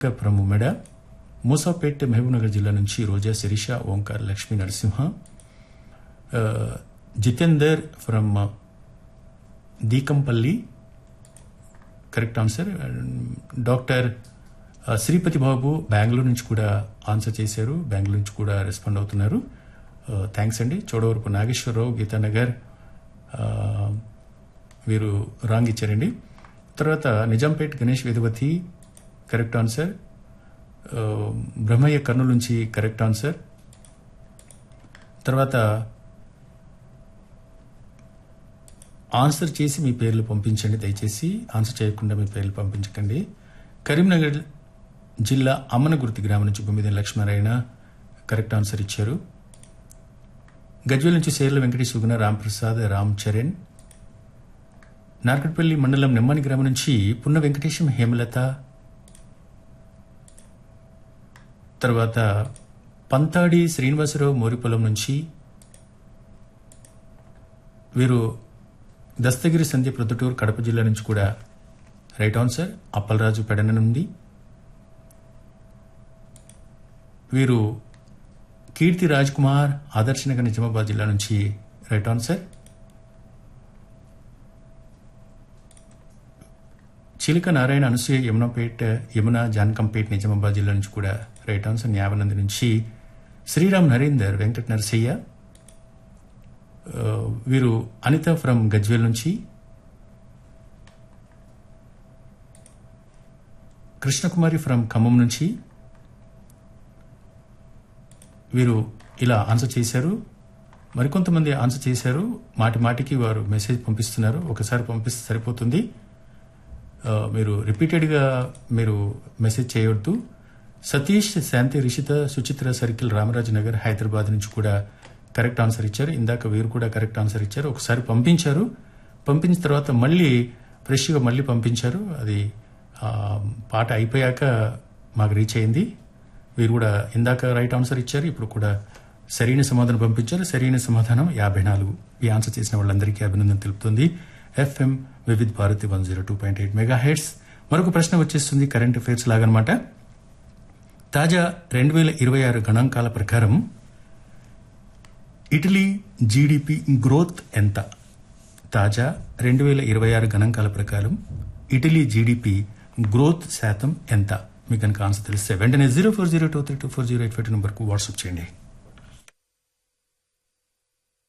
from ఉమెడ Moosapet Mahabubnagar జిల్లా నుంచి రోజా శిరీష ఓంకార్ లక్ష్మీ నరసింహ ఆ, Jitender from Deekampalli correct answer doctor ఆ, శ్రీపతి బాబు బెంగళూరు నుంచి కూడా ఆన్సర్ చేశారు బెంగళూరు నుంచి కూడా రెస్పాండ్ అవుతున్నారు థ్యాంక్స్ అండి చోడవరపు నాగేశ్వరరావు గీతానగర్ ఆ, వీరు రాంగ్ ఇచ్చారండి తర్వాత నిజాంపేట్ గణేష్ వేదవతి కరెక్ట్ ఆన్సర్ ఆ, బ్రహ్మయ్య కర్నూలు నుంచి కరెక్ట్ ఆన్సర్ తర్వాత ఆన్సర్ చేసి మీ పేర్లు పంపించండి దయచేసి ఆన్సర్ చేయకుండా మీ పేర్లు పంపించకండి కరీంనగర్ జిల్లా అమ్మనగుర్తి గ్రామం నుంచి బొమ్మిది లక్ష్మీనారాయణ కరెక్ట్ ఆన్సర్ ఇచ్చారు గజ్వేల్ నుంచి సేర్ల వెంకటేష్ సుగుణ రాంప్రసాద్ రామ్ చరణ్ నార్కట్పల్లి మండలం నెమ్మని గ్రామం నుంచి పున్న వెంకటేశం హేమలత తర్వాత పంతాడి శ్రీనివాసరావు మోరిపొలం నుంచి వీరు దస్తగిరి సంధ్య ప్రొద్దుటూరు కడప జిల్లా నుంచి కూడా రైట్ ఆన్సర్ అప్పలరాజు పెడన నుండి వీరు కీర్తి రాజ్ కుమార్ ఆదర్శనగర్ నిజామాబాద్ జిల్లా నుంచి రైట్ ఆన్సర్ చిలుక నారాయణ అనసూయ యమునపేట్ యమున జానకంపేట్ నిజామాబాద్ జిల్లా నుంచి కూడా రైట్ ఆన్సర్ న్యావనంది నుంచి శ్రీరామ్ నరేందర్ వెంకట నరసయ్య ఆ, వీరు అనిత ఫ్రమ్ గజ్వేల్ నుంచి కృష్ణకుమారి ఫ్రమ్ ఖమ్మం నుంచి వీరు ఇలా ఆన్సర్ చేశారు మరికొంతమంది ఆన్సర్ చేశారు మాటి మాటికి వారు మెసేజ్ పంపిస్తున్నారు ఒకసారి పంపిస్తే సరిపోతుంది ఆ, మీరు రిపీటెడ్గా మీరు మెసేజ్ చేయవద్దు సతీష్ శాంతి రిషిత సుచిత్ర సర్కిల్ రామరాజు నగర్ హైదరాబాద్ నుంచి కూడా కరెక్ట్ ఆన్సర్ ఇచ్చారు ఇందాక వీరు కూడా కరెక్ట్ ఆన్సర్ ఇచ్చారు ఒకసారి పంపించారు పంపించిన తర్వాత మళ్ళీ ఫ్రెష్గా మళ్ళీ పంపించారు అది ఆ, పాట అయిపోయాక మాకు రీచ్ అయింది వీరు కూడా ఇందాక రైట్ ఆన్సర్ ఇచ్చారు ఇప్పుడు కూడా సరైన సమాధానం పంపించారు సరైన సమాధానం యాభై నాలుగు ఈ ఆన్సర్ చేసిన వాళ్ళందరికీ అభినందన తెలుపుతుంది FM Vividh Bharati one zero two point eight megahertz మరొక ప్రశ్న వచ్చేస్తుంది కరెంట్ అఫైర్స్ లాగనమాట తాజా రెండు వేల ఇరవై ఆరు గణాంకాల ప్రకారం ఇటలీ జీడిపి గ్రోత్ ఎంత తాజా రెండు వేల ఇరవై ఆరు గణాంకాల ప్రకారం ఇటలీ జీడిపి గ్రోత్ శాతం ఎంత మీకు కనుక ఆన్సర్ తెలిస్తే వెంటనే zero four zero two three two four zero eight five నెంబర్కు వాట్సాప్ చేయండి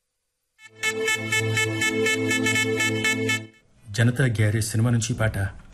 జనతా గ్యారేజ్ సినిమా నుంచి పాట